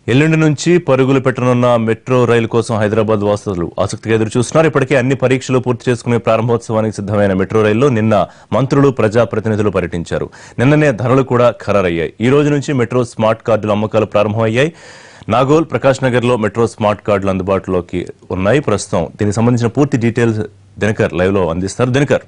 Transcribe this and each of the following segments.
ఎల్లుండి నుంచి పరుగులు పెట్టనున్న మెట్రో రైలు కోసం హైదరాబాద్ వాసులు ఆసక్తిగా ఎదురు చూస్తున్నారు ఇప్పటికే అన్ని పరీక్షలు పూర్తి చేసుకునే ప్రారంభోత్సవానికి సిద్ధమైన మెట్రో రైల్లో నిన్న మంత్రులు ప్రజాప్రతినిధులు పర్యటించారు నిన్ననే ధరలు కూడా ఖరారయ్యాయి ఈ రోజు నుంచి మెట్రో స్మార్ట్ కార్డుల అమ్మకాలు ప్రారంభమయ్యాయి నాగోల్ ప్రకాష్ నగర్ లో మెట్రో స్మార్ట్ కార్డులు అందుబాటులోకి ఉన్నాయి ప్రస్తుతం దీనికి సంబంధించిన పూర్తి డీటెయిల్స్ దినకర్ లైవ్ లో అందిస్తారు దినకర్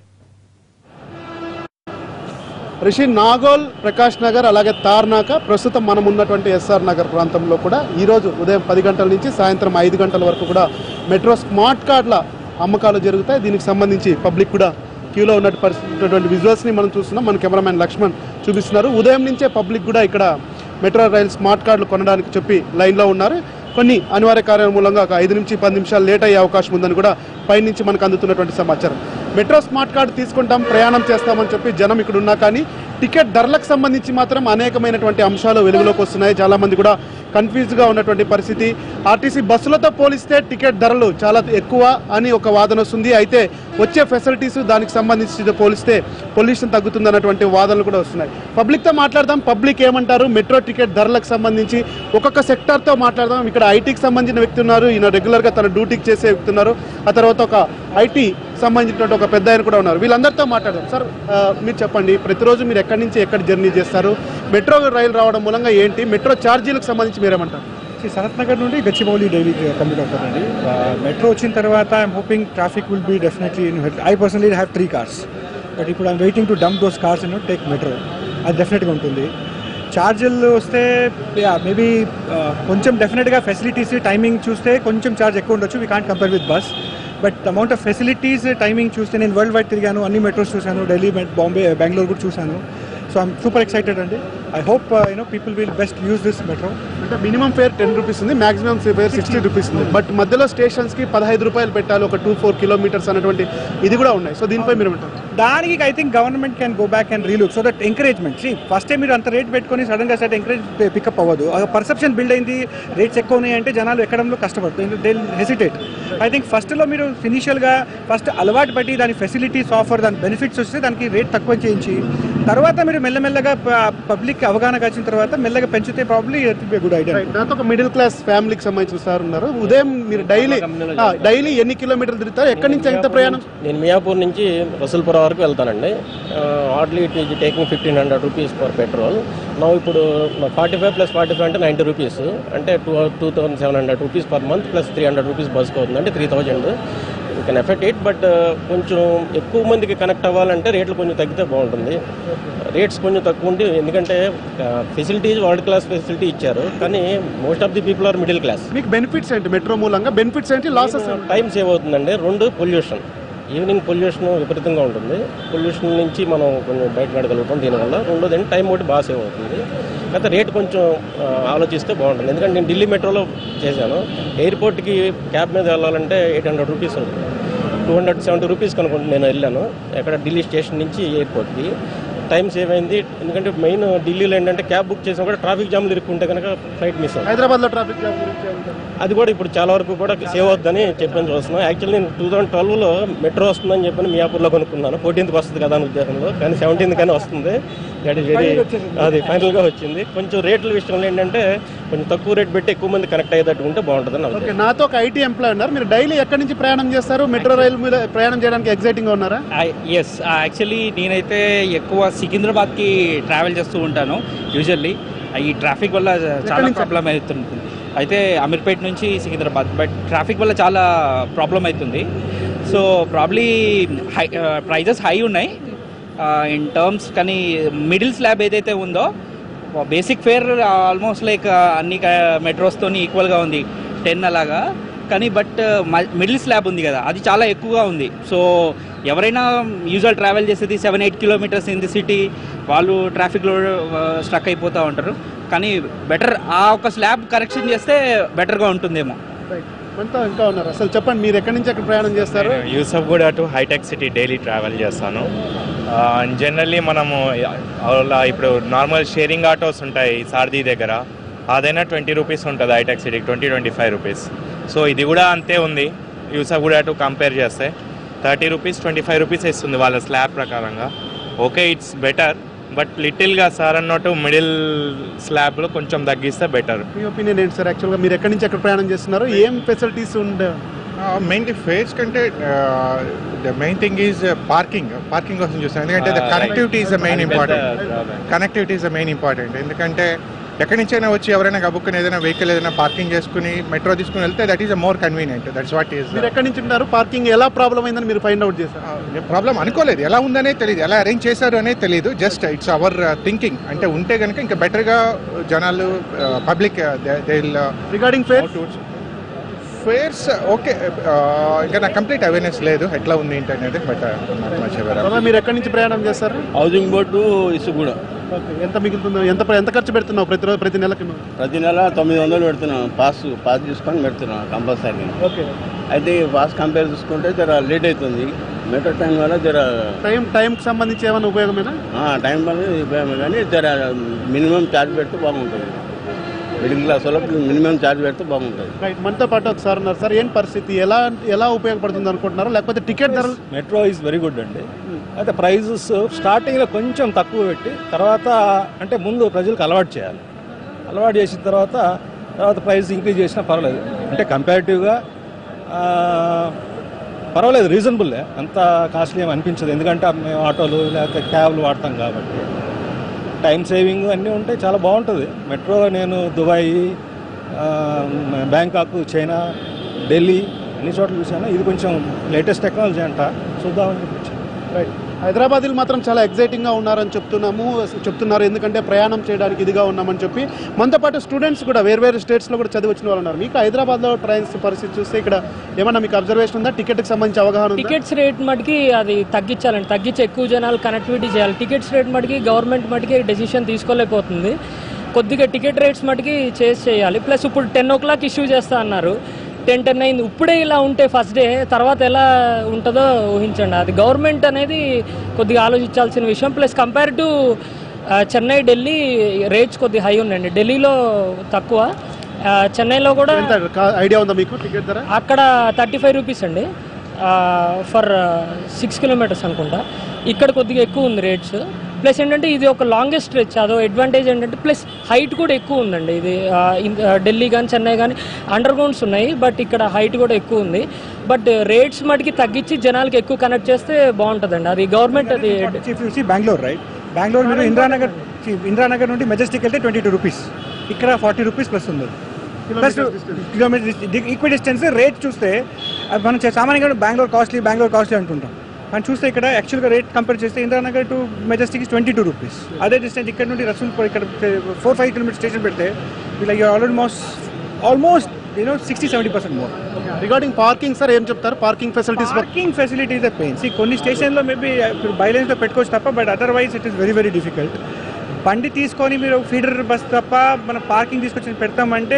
రిషి నాగోల్ ప్రకాష్ నగర్ అలాగే తార్నాక ప్రస్తుతం మనం ఉన్నటువంటి ఎస్ఆర్ నగర్ ప్రాంతంలో కూడా ఈరోజు ఉదయం పది గంటల నుంచి సాయంత్రం ఐదు గంటల వరకు కూడా మెట్రో స్మార్ట్ కార్డుల అమ్మకాలు జరుగుతాయి దీనికి సంబంధించి పబ్లిక్ కూడా క్యూలో ఉన్నట్టు పరిస్థితి విజువల్స్ని మనం చూస్తున్నాం మన కెమెరామ్యాన్ లక్ష్మణ్ చూపిస్తున్నారు ఉదయం నుంచే పబ్లిక్ కూడా ఇక్కడ మెట్రో రైల్ స్మార్ట్ కార్డులు కొనడానికి చెప్పి లైన్లో ఉన్నారు కొన్ని అనివార్య కారణాల మూలంగా ఒక ఐదు నుంచి పది నిమిషాలు లేట్ అయ్యే అవకాశం ఉందని కూడా పైనుంచి మనకు అందుతున్నటువంటి సమాచారం మెట్రో స్మార్ట్ కార్డు తీసుకుంటాం ప్రయాణం చేస్తామని చెప్పి జనం ఇక్కడ ఉన్నా కానీ టికెట్ ధరలకు సంబంధించి మాత్రం అనేకమైనటువంటి అంశాలు వెలుగులోకి వస్తున్నాయి చాలా మంది కూడా కన్ఫ్యూజ్గా ఉన్నటువంటి పరిస్థితి ఆర్టీసీ బస్సులతో పోలిస్తే టికెట్ ధరలు చాలా ఎక్కువ అని ఒక వాదన వస్తుంది అయితే వచ్చే ఫెసిలిటీస్ దానికి సంబంధించి పోలిస్తే పొల్యూషన్ తగ్గుతుంది అన్నటువంటి వాదనలు కూడా వస్తున్నాయి పబ్లిక్తో మాట్లాడదాం పబ్లిక్ ఏమంటారు మెట్రో టికెట్ ధరలకు సంబంధించి ఒక్కొక్క సెక్టార్తో మాట్లాడదాం ఇక్కడ ఐటీకి సంబంధించిన వ్యక్తి ఉన్నారు ఈయన రెగ్యులర్గా తన డ్యూటీకి చేసే వ్యక్తి ఉన్నారు ఆ తర్వాత ఒక ఐటీ సంబంధించినటువంటి ఒక పెద్ద ఆయన కూడా ఉన్నారు వీళ్ళందరితో మాట్లాడదాం సార్ ఆ, మీరు చెప్పండి ప్రతిరోజు మీరు ఎక్కడి నుంచి ఎక్కడ జర్నీ చేస్తారు మెట్రో రైలు రావడం మూలంగా ఏంటి మెట్రో ఛార్జీలకు సంబంధించి మీరేమంటారు సి సనత్ నగర్ నుండి గచ్చిబౌలి డైలీ కంప్లీట్ అవుతుందండి మెట్రో వచ్చిన తర్వాత I'm hoping traffic will be definitely I personally have three cars but ఇప్పుడు I'm waiting to dump those cars in take metro అది డెఫినెట్గా ఉంటుంది ఛార్జీలు వస్తే మేబీ కొంచెం డెఫినెట్గా ఫెసిలిటీస్ టైమింగ్ చూస్తే కొంచెం ఛార్జ్ ఎక్కువ ఉండొచ్చు we can't compare with bus but amount of facilities timing చూస్తే నేను వరల్డ్ వైడ్ తిరిగాను అన్ని మెట్రోస్ చూశాను ఢిల్లీ బాంబే బెంగళూరు కూడా చూశాను సో ఐమ్ సూపర్ ఎక్సైటెడ్ అండి I hope you know people will best use this metro అంటే మినిమం ఫేర్ టెన్ రూపీస్ ఉంది మాక్సిమం ఫేర్ సిక్స్టీ రూపీస్ ఉంది బట్ మధ్యలో స్టేషన్స్కి పదహైదు రూపాయలు పెట్టాలి ఒక టూ ఫోర్ కిలోమీటర్స్ అన్నటువంటి ఇది కూడా ఉన్నాయి సో దీనిపై మీరు ఏమంటారు దానికి I think government can go back and relook so that encouragement సి ఫస్ట్ టైం మీరు అంత రేట్ పెట్టుకొని సడన్ గా సెట్ ఎంకరేజ్ పికప్ అవ్వదు పర్సెప్షన్ బిల్డ్ అయింది రేట్స్ ఎక్కువ ఉన్నాయి అంటే జనాలు ఎక్కడంలో కష్టపడుతుంది దే హెసిటేట్ ఐ థింక్ ఫస్ట్లో మీరు ఇనిషియల్గా ఫస్ట్ అలవాటు పట్టి దాని ఫెసిలిటీస్ ఆఫర్ దాని బెనిఫిట్స్ వస్తే దానికి రేట్ తక్కువ చేయించి తర్వాత మీరు మెల్లమెల్లగా పబ్లిక్ అవగాహన వచ్చిన తర్వాత మెల్లగా పెంచితే ప్రాబ్లీ గుడ్ ఐడియా నాతో ఒక మిడిల్ క్లాస్ ఫ్యామిలీకి సంబంధించిన సార్ ఉన్నారు ఉదయం మీరు డైలీ డైలీ ఎన్ని కిలోమీటర్లు తిరుగుతారు ఎక్కడి నుంచి ఎంత ప్రయాణం నేను మియాపూర్ నుంచి రసూల్పురం వరకు వెళ్తానండి hardly it is taking fifteen hundred rupees per petrol నా ఇప్పుడు forty five plus forty five అంటే నైంటీ రూపీస్ అంటే two two thousand seven hundred rupees per month plus three hundred rupees బస్కి అవుతుంది అంటే three thousand you can effect it but కొంచెం ఎక్కువ మందికి కనెక్ట్ అవ్వాలంటే రేట్లు కొంచెం తగ్గితే బాగుంటుంది రేట్స్ కొంచెం తక్కువ ఉండి ఎందుకంటే ఫెసిలిటీస్ వరల్డ్ క్లాస్ ఫెసిలిటీ ఇచ్చారు కానీ most of the people are middle class మీకు బెనిఫిట్స్ ఏంటి మెట్రో మూలంగా బెనిఫిట్స్ ఏంటి లాసెస్ టైం సేవ్ అవుతుందండి రెండు పొల్యూషన్ ఈవినింగ్ పొల్యూషన్ విపరీతంగా ఉంటుంది పొల్యూషన్ నుంచి మనం కొంచెం బయటపడగలుగుతాం దీనివల్ల రెండోది ఏంటి టైం ఒకటి బాగా సేవ్ అవుతుంది అయితే రేట్ కొంచెం ఆ, ఆలోచిస్తే బాగుంటుంది ఎందుకంటే నేను ఢిల్లీ మెట్రోలో చేశాను ఎయిర్పోర్ట్కి క్యాబ్ మీద వెళ్ళాలంటే ఎయిట్ హండ్రెడ్ రూపీస్ అవుతుంది టూ హండ్రెడ్ సెవెంటీ రూపీస్ కనుకుంటే నేను వెళ్ళాను ఎక్కడ ఢిల్లీ స్టేషన్ నుంచి ఎయిర్పోర్ట్కి టైం సేవ్ అయింది ఎందుకంటే మెయిన్ ఢిల్లీలో ఏంటంటే క్యాబ్ బుక్ చేసినా కూడా ట్రాఫిక్ జామ్లు ఇరుక్కుంటే కనుక ఫ్లైట్ మిస్ అవుతుంది హైదరాబాద్ లో ట్రాఫిక్ జామ్ గురించి ఏమంటారు? అది కూడా ఇప్పుడు చాలా వరకు కూడా సేవ్ అవుతుందని చెప్పని చూస్తున్నాం యాక్చువల్లీ నేను టూ థౌసండ్ ట్వెల్వ్లో మెట్రో వస్తుందని చెప్పని మియాపూర్లో కొనుక్కున్నాను ఫోర్టీన్త్కి వస్తుంది కదా అని ఉద్దేశంలో కానీ సెవెంటీన్త్ కానీ వస్తుంది దట్ ఈస్ వెరీ అది ఫైనల్గా వచ్చింది కొంచెం రేట్ల విషయంలో ఏంటంటే కొంచెం తక్కువ రేట్ పెట్టి ఎక్కువ మంది కనెక్ట్ అయ్యేటట్టు ఉంటే బాగుంటుంది నా ఓకే ఉద్దేశం నాతో ఒక ఐటీ ఎంప్లాయ్ ఉన్నారు మీరు డైలీ ఎక్కడి నుంచి ప్రయాణం చేస్తారు మెట్రో రైలు మీద ప్రయాణం చేయడానికి ఎగ్జైటింగ్ గా ఉన్నారా ఎస్ యాక్చువల్లీ నేనైతే ఎక్కువ సికింద్రాబాద్కి ట్రావెల్ చేస్తూ ఉంటాను యూజువల్లీ ఈ ట్రాఫిక్ వల్ల చాలా నుంచి? ప్రాబ్లం అవుతుంది అయితే అమీర్పేట్ నుంచి సికింద్రాబాద్ బట్ ట్రాఫిక్ వల్ల చాలా ప్రాబ్లం అవుతుంది so probably high prizes high ఉన్నాయి ఇన్ టర్మ్స్ కానీ మిడిల్ స్లాబ్ ఏదైతే ఉందో బేసిక్ ఫేర్ ఆల్మోస్ట్ లైక్ అన్ని మెట్రోస్తో ఈక్వల్గా ఉంది టెన్ అలాగా కానీ బట్ మిడిల్ స్లాబ్ ఉంది కదా అది చాలా ఎక్కువగా ఉంది సో ఎవరైనా యూజువల్ ట్రావెల్ చేసేది seven eight kilometres in the city వాళ్ళు ట్రాఫిక్లో స్ట్రక్ అయిపోతూ ఉంటారు కానీ బెటర్ ఆ ఒక స్లాబ్ కరెక్షన్ చేస్తే బెటర్గా ఉంటుందేమో మనతో ఇంకా ఉన్నారు అసలు చెప్పండి మీరు ఎక్కడి నుంచి ఎక్కడ ప్రయాణం చేస్తారు యూసఫ్ కూడా to hitech city daily travel చేస్తాను జనరల్లీ మనము అలా ఇప్పుడు నార్మల్ షేరింగ్ ఆటోస్ ఉంటాయి సారథి దగ్గర అదైనా ట్వంటీ రూపీస్ ఉంటుంది హైటెక్ సిటీకి twenty twenty five rupees so ఇది కూడా అంతే ఉంది యూసఫ్ కూడా టు కంపేర్ చేస్తే thirty rupees twenty five rupees ఇస్తుంది వాళ్ళ స్లాబ్ ప్రకారంగా ఓకే ఇట్స్ బెటర్ బట్ లిటిల్గా సార్ అన్నట్టు మిడిల్ స్లాబ్లో కొంచెం తగ్గిస్తే బెటర్ మీ ఒపీనియన్ ఏంటి సార్ యాక్చువల్గా మీరు ఎక్కడి నుంచి ఎక్కడ ప్రయాణం చేస్తున్నారు ఏం ఫెసిలిటీస్ ఉండే మెయిన్లీ ఫేస్ కంటే the main thing is parking parking కోసం చూస్తాను ఎందుకంటే the connectivity is the main important connectivity is the main important ఎందుకంటే ఎక్కడి నుంచైనా వచ్చి ఎవరైనా గబుక్కుని ఏదైనా వెహికల్ ఏదైనా పార్కింగ్ చేసుకుని మెట్రో తీసుకుని వెళ్తే that is a more convenient that's what is మీరు ఎక్కడి నుంచి ఉంటారు పార్కింగ్ ఎలా ప్రాబ్లం అయిందని మీరు ఫైండ్ అవుట్ చేశారు ప్రాబ్లం అనుకోలేదు ఎలా ఉందనే తెలియదు ఎలా అరేంజ్ చేశారు అనేది తెలియదు జస్ట్ ఇట్స్ అవర్ థింకింగ్ అంటే ఉంటే కనుక ఇంకా బెటర్గా జనాలు public they regarding fare fares okay ఇంకా నాకు కంప్లీట్ అవేర్నెస్ లేదు ఎట్లా ఉంది ఏంటి అనేది బట్ నాకు మచ్ aware. మీరు ఎక్కడి నుంచి ప్రయాణం చేస్తారు హౌసింగ్ బోర్డు ఇసుగూడ ఓకే ఎంత మిగులుతుందో ఎంత ఎంత ఖర్చు పెడుతున్నావు ప్రతిరోజు ప్రతి నెలకి నువ్వు? ప్రతి నెల తొమ్మిది వందలు పెడుతున్నాం పాస్ పాస్ తీసుకొని పెడుతున్నాం కంపల్సరీ ఓకే అయితే ఈ పాస్ కంపేర్ చేసుకుంటే జర లేట్ అవుతుంది మెట్రో టైం వల్ల జర టైం టైంకి సంబంధించి ఏమైనా ఉపయోగమేనా ఆ, టైం వల్ల ఉపయోగమే కానీ జర మినిమం ఛార్జ్ పెడితే బాగుంటుంది మిడిల్ క్లాస్ వాళ్ళకి మినిమం ఛార్జ్ పెడితే బాగుంటుంది రైట్ మనతో పాటు ఒకసారి ఉన్నారు సార్ ఏం పరిస్థితి ఎలా ఎలా ఉపయోగపడుతుంది అనుకుంటున్నారు లేకపోతే టికెట్ ధరలు మెట్రో ఈజ్ వెరీ గుడ్ అండి అయితే ప్రైజెస్ స్టార్టింగ్లో కొంచెం తక్కువ పెట్టి తర్వాత అంటే ముందు ప్రజలకు అలవాటు చేయాలి అలవాటు చేసిన తర్వాత తర్వాత ప్రైస్ ఇంక్రీజ్ చేసినా పర్వాలేదు అంటే కంపారిటివ్గా పర్వాలేదు రీజనబుల్లే అంత కాస్ట్లీ ఏమి అనిపించదు ఎందుకంటే మేము ఆటోలు లేకపోతే క్యాబ్లు వాడతాం కాబట్టి టైం సేవింగ్ అన్నీ ఉంటాయి చాలా బాగుంటుంది మెట్రో నేను దుబాయ్ ఆ, బ్యాంకాక్ చైనా ఢిల్లీ అన్ని చోట్ల చూశాను ఇది కొంచెం లేటెస్ట్ టెక్నాలజీ అంట చూద్దామని చెప్పి వచ్చాను. రైట్ హైదరాబాదీలు మాత్రం చాలా ఎగ్జైటింగ్గా ఉన్నారని చెప్తున్నాము చెప్తున్నారు ఎందుకంటే ప్రయాణం చేయడానికి ఇదిగా ఉన్నామని చెప్పి మనతో పాటు స్టూడెంట్స్ కూడా వేరు వేరు స్టేట్స్లో కూడా చదివి వచ్చిన వాళ్ళు ఉన్నారు మీకు హైదరాబాద్లో ట్రైన్స్ పరిస్థితి చూస్తే ఇక్కడ ఏమన్నా మీకు అబ్జర్వేషన్ ఉందా టికెట్కి సంబంధించి అవగాహన ఉందా టికెట్స్ రేట్ మటుకి అది తగ్గించాలండి తగ్గించి ఎక్కువ జనాలు కనెక్టివిటీ చేయాలి టికెట్స్ రేట్ మటుకి గవర్నమెంట్ మటుకి డెసిషన్ తీసుకోలేకపోతుంది కొద్దిగా టికెట్ రేట్స్ మటుకి చేసి చేయాలి ప్లస్ ఇప్పుడు టెన్ ఓ క్లాక్ ఇష్యూ చేస్తా అన్నారు టెన్ టెన్ అయింది ఇప్పుడే ఇలా ఉంటే ఫస్ట్ డే తర్వాత ఎలా ఉంటుందో ఊహించండి అది గవర్నమెంట్ అనేది కొద్దిగా ఆలోచించాల్సిన విషయం plus compare to Chennai Delhi rates కొద్దిగా హై ఉన్నాయండి ఢిల్లీలో తక్కువ ఆ, చెన్నైలో కూడా ఎంత ఐడియా ఉందా మీకు టికెట్ ధర అక్కడ థర్టీ ఫైవ్ రూపీస్ అండి ఫర్ సిక్స్ కిలోమీటర్స్ అనుకుంటా ఇక్కడ కొద్దిగా ఎక్కువ ఉంది రేట్స్ ప్లస్ ఏంటంటే ఇది ఒక లాంగెస్ట్ స్ట్రెచ్ అదో అడ్వాంటేజ్ ఏంటంటే ప్లస్ హైట్ కూడా ఎక్కువ ఉందండి ఇది ఆ, ఇన్- ఆ, ఢిల్లీ కానీ చెన్నై కానీ అండర్ గ్రౌండ్స్ ఉన్నాయి బట్ ఇక్కడ హైట్ కూడా ఎక్కువ ఉంది బట్ రేట్స్ మటుకి తగ్గించి జనాలకి ఎక్కువ కనెక్ట్ చేస్తే బాగుంటుందండి అది గవర్నమెంట్ అది if you see Bengaluru right Bengaluru మీరు ఇందిరానగర్ ఇందిరానగర్ నుండి మెజెస్టిక్ వెళ్తే ట్వంటీ టూ రూపీస్ ఇక్కడ ఫార్టీ రూపీస్ ప్లస్ ఉంది plus kilometre equal distance rate చూస్తే అది మనం చే- సామాన్యంగా బెంగళూరు కాస్ట్లీ బెంగళూరు కాస్ట్లీ అంటుంటాం కానీ చూస్తే ఇక్కడ యాక్చువల్గా రేట్ కంపేర్ చేస్తే Indiranagar to Majestic twenty two rupees అదే డిస్టెన్స్ ఇక్కడ నుండి రసూల్పూర్ ఇక్కడ ఫోర్ ఫైవ్ కిలోమీటర్ స్టేషన్ పెడితే ఇలా almost almost you know sixty seventy percent more regarding parking sir ఏం చెప్తారు పార్కింగ్ ఫెసిలిటీస్ పార్కింగ్ ఫెసిలిటీస్ పెయిన్ సి కొన్ని స్టేషన్లో మేబీ బైలైన్స్లో పెట్టుకోవచ్చు తప్ప but otherwise it is very very difficult బండి తీసుకొని మీరు ఫీడర్ బస్ తప్ప మనం పార్కింగ్ తీసుకొచ్చి పెడతామంటే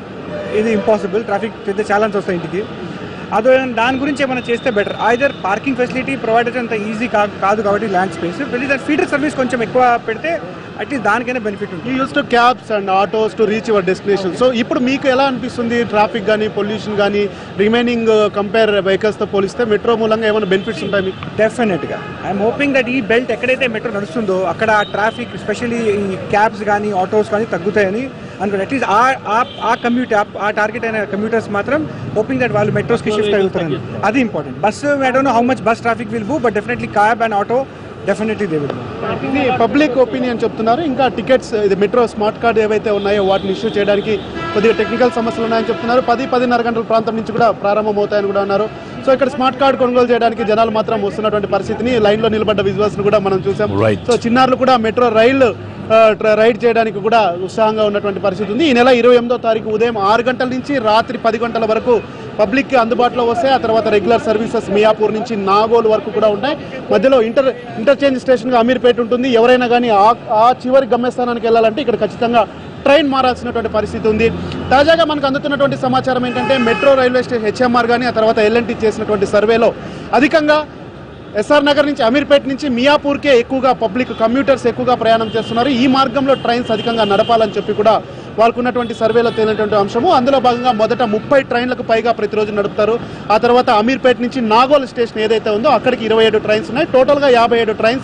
ఇది ఇంపాసిబుల్ ట్రాఫిక్ పెద్ద ఛాలెంజ్ వస్తాయి ఇంటికి అదో దాని గురించి ఏమైనా చేస్తే better either parking facility provide అంత ఈజీ కాదు కాబట్టి ల్యాండ్ స్పేస్ వెళ్ళి ఫీడర్ సర్వీస్ కొంచెం ఎక్కువ పెడితే అట్లీస్ట్ దానికైనా బెనిఫిట్ యూ ఉంటుంది use to cabs and autos to reach your destination so ఇప్పుడు మీకు ఎలా అనిపిస్తుంది ట్రాఫిక్ కానీ పొల్యూషన్ కానీ రిమైనింగ్ కంపేర్ వెహికల్స్తో పోలిస్తే మెట్రో మూలంగా ఏమైనా బెనిఫిట్స్ ఉంటాయి మీకు డెఫినెట్గా ఐఎమ్ హోపింగ్ దట్ ఈ బెల్ట్ ఎక్కడైతే మెట్రో నడుస్తుందో అక్కడ ఆ ట్రాఫిక్ ఎస్పెషల్లీ ఈ క్యాబ్స్ కానీ ఆటోస్ కానీ తగ్గుతాయని అనుకుంటే అట్లీస్ట్ ఆ ఆ- ఆ కమ్యూట్ ఆ టార్గెట్ అయిన కమ్యూటర్స్ మాత్రం హోపింగ్ దట్ వాళ్ళు మెట్రోస్కి షిఫ్ట్ అవుతారని అది important bus I don't know how much bus traffic will move but definitely cab and auto definitely they will ఇది పబ్లిక్ ఒపీనియన్ చెప్తున్నారు ఇంకా టికెట్స్ ఇది మెట్రో స్మార్ట్ కార్డ్ ఏవైతే ఉన్నాయో వాటిని ఇష్యూ చేయడానికి కొద్దిగా టెక్నికల్ సమస్యలు ఉన్నాయని చెప్తున్నారు పది పదిన్నర గంటల ప్రాంతం నుంచి కూడా ప్రారంభమవుతాయని కూడా అన్నారు సో ఇక్కడ స్మార్ట్ కార్డ్ కొనుగోలు చేయడానికి జనాలు మాత్రం వస్తున్నటువంటి పరిస్థితిని లైన్లో నిలబడ్డ విజువల్స్ కూడా మనం చూసాం Right. సో చిన్నారులు కూడా మెట్రో రైలు ఆ, ట్ర- రైడ్ చేయడానికి కూడా ఉత్సాహంగా ఉన్నటువంటి పరిస్థితి ఉంది ఈ నెల ఇరవై ఎనిమిదో తారీఖు ఉదయం ఆరు గంటల నుంచి రాత్రి పది గంటల వరకు పబ్లిక్ అందుబాటులో వస్తాయి ఆ తర్వాత రెగ్యులర్ సర్వీసెస్ మియాపూర్ నుంచి నాగోల్ వరకు కూడా ఉంటాయి మధ్యలో ఇంటర్ ఇంటర్చేంజ్ స్టేషన్గా అమీర్పేట ఉంటుంది ఎవరైనా కానీ ఆ ఆ చివరి గమ్యస్థానానికి వెళ్ళాలంటే ఇక్కడ ఖచ్చితంగా ట్రైన్ మారాల్సినటువంటి పరిస్థితి ఉంది తాజాగా మనకు అందుతున్నటువంటి సమాచారం ఏంటంటే మెట్రో రైల్వే స్టేషన్ హెచ్ఎంఆర్ కానీ ఆ తర్వాత ఎల్ఎన్టీ చేసినటువంటి సర్వేలో అధికంగా ఎస్ఆర్ నగర్ నుంచి అమీర్పేట్ నుంచి మియాపూర్కే ఎక్కువగా పబ్లిక్ కమ్యూటర్స్ ఎక్కువగా ప్రయాణం చేస్తున్నారు ఈ మార్గంలో ట్రైన్స్ అధికంగా నడపాలని చెప్పి కూడా వాళ్ళకు ఉన్నటువంటి సర్వేలో తేలినటువంటి అంశము అందులో భాగంగా మొదట ముప్పై ట్రైన్లకు పైగా ప్రతిరోజు నడుపుతారు ఆ తర్వాత అమీర్పేట్ నుంచి నాగోల్ స్టేషన్ ఏదైతే ఉందో అక్కడికి ఇరవై ఏడు ట్రైన్స్ ఉన్నాయి టోటల్గా యాభై ఏడు ట్రైన్స్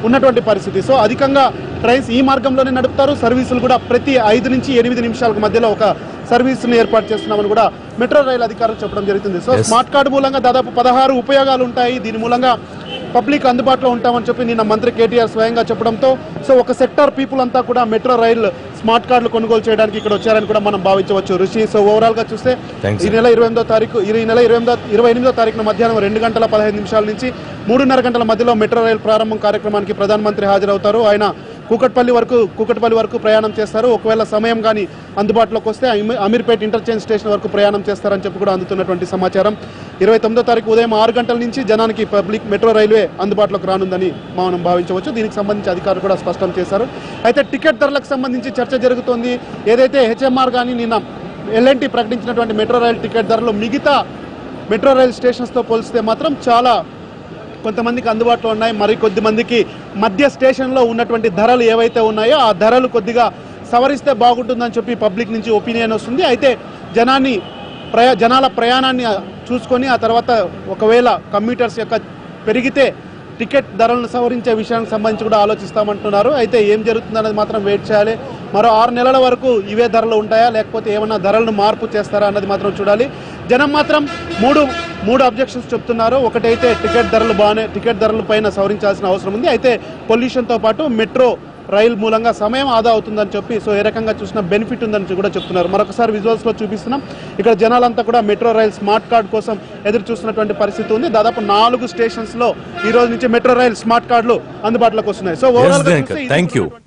ఉన్నటువంటి పరిస్థితి సో అధికంగా ట్రైన్స్ ఈ మార్గంలోనే నడుపుతారు సర్వీసులు కూడా ప్రతి ఐదు నుంచి ఎనిమిది నిమిషాలకు మధ్యలో ఒక సర్వీస్ని ఏర్పాటు చేస్తున్నామని కూడా మెట్రో రైలు అధికారులు చెప్పడం జరుగుతుంది సో Yes. స్మార్ట్ కార్డు మూలంగా దాదాపు పదహారు ఉపయోగాలు ఉంటాయి దీని మూలంగా పబ్లిక్ అందుబాటులో ఉంటామని చెప్పి నిన్న మంత్రి కేటీఆర్ స్వయంగా చెప్పడంతో సో ఒక సెక్టార్ పీపుల్ అంతా కూడా మెట్రో రైల్ స్మార్ట్ కార్డులు కొనుగోలు చేయడానికి ఇక్కడ వచ్చారని కూడా మనం భావించవచ్చు రుషి సో ఓవరాల్ గా చూస్తే Thanks, ఈ sir. నెల ఇరవై ఎనిమిదో తారీఖు ఈ నెల ఇరవై ఎనిమిదో ఇరవై ఎనిమిదో తారీఖున మధ్యాహ్నం రెండు గంటల పదహైదు నిమిషాల నుంచి మూడున్నర గంటల మధ్యలో మెట్రో రైల్ ప్రారంభం కార్యక్రమానికి ప్రధానమంత్రి హాజరవుతారు ఆయన కూకట్పల్లి వరకు కూకట్పల్లి వరకు ప్రయాణం చేస్తారు ఒకవేళ సమయం కానీ అందుబాటులోకి వస్తే అమీ- అమీర్పేట్ ఇంటర్చేంజ్ స్టేషన్ వరకు ప్రయాణం చేస్తారని చెప్పి కూడా అందుతున్నటువంటి సమాచారం ఇరవై తొమ్మిదో తారీఖు ఉదయం ఆరు గంటల నుంచి జనానికి పబ్లిక్ మెట్రో రైల్వే అందుబాటులోకి రానుందని మనం భావించవచ్చు దీనికి సంబంధించి అధికారులు కూడా స్పష్టం చేశారు అయితే టికెట్ ధరలకు సంబంధించి చర్చ జరుగుతోంది ఏదైతే హెచ్ఎంఆర్ కానీ నిన్న ఎల్ఎన్టీ ప్రకటించినటువంటి మెట్రో రైల్ టికెట్ ధరలు మిగతా మెట్రో రైల్ స్టేషన్స్తో పోలిస్తే మాత్రం చాలా కొంతమందికి అందుబాటులో ఉన్నాయి మరి కొద్ది మందికి మధ్య స్టేషన్లో ఉన్నటువంటి ధరలు ఏవైతే ఉన్నాయో ఆ ధరలు కొద్దిగా సవరిస్తే బాగుంటుందని చెప్పి పబ్లిక్ నుంచి ఒపీనియన్ వస్తుంది అయితే జనాన్ని ప్రయా జనాల ప్రయాణాన్ని చూసుకొని ఆ తర్వాత ఒకవేళ కమ్యూటర్స్ యొక్క పెరిగితే టికెట్ ధరలను సవరించే విషయానికి సంబంధించి కూడా ఆలోచిస్తామంటున్నారు అయితే ఏం జరుగుతుందన్నది మాత్రం వెయిట్ చేయాలి మరో ఆరు నెలల వరకు ఇవే ధరలు ఉంటాయా లేకపోతే ఏమన్నా ధరలను మార్పు చేస్తారా అన్నది మాత్రం చూడాలి జనం మాత్రం మూడు మూడు అబ్జెక్షన్స్ చెప్తున్నారు ఒకటైతే టికెట్ ధరలు బాగానే టికెట్ ధరల పైన సవరించాల్సిన అవసరం ఉంది అయితే పొల్యూషన్తో పాటు మెట్రో రైలు మూలంగా సమయం ఆదా అవుతుందని చెప్పి సో ఏ రకంగా చూసినా బెనిఫిట్ ఉందని కూడా చెప్తున్నారు మరొకసారి విజువల్స్ లో చూపిస్తున్నాం ఇక్కడ జనాలంతా కూడా మెట్రో రైల్ స్మార్ట్ కార్డ్ కోసం ఎదురు చూస్తున్నటువంటి పరిస్థితి ఉంది దాదాపు నాలుగు స్టేషన్స్ లో ఈ రోజు నుంచి మెట్రో రైల్ స్మార్ట్ కార్డులు అందుబాటులోకి వస్తున్నాయి so Yes, overall Jayankat. Thank you.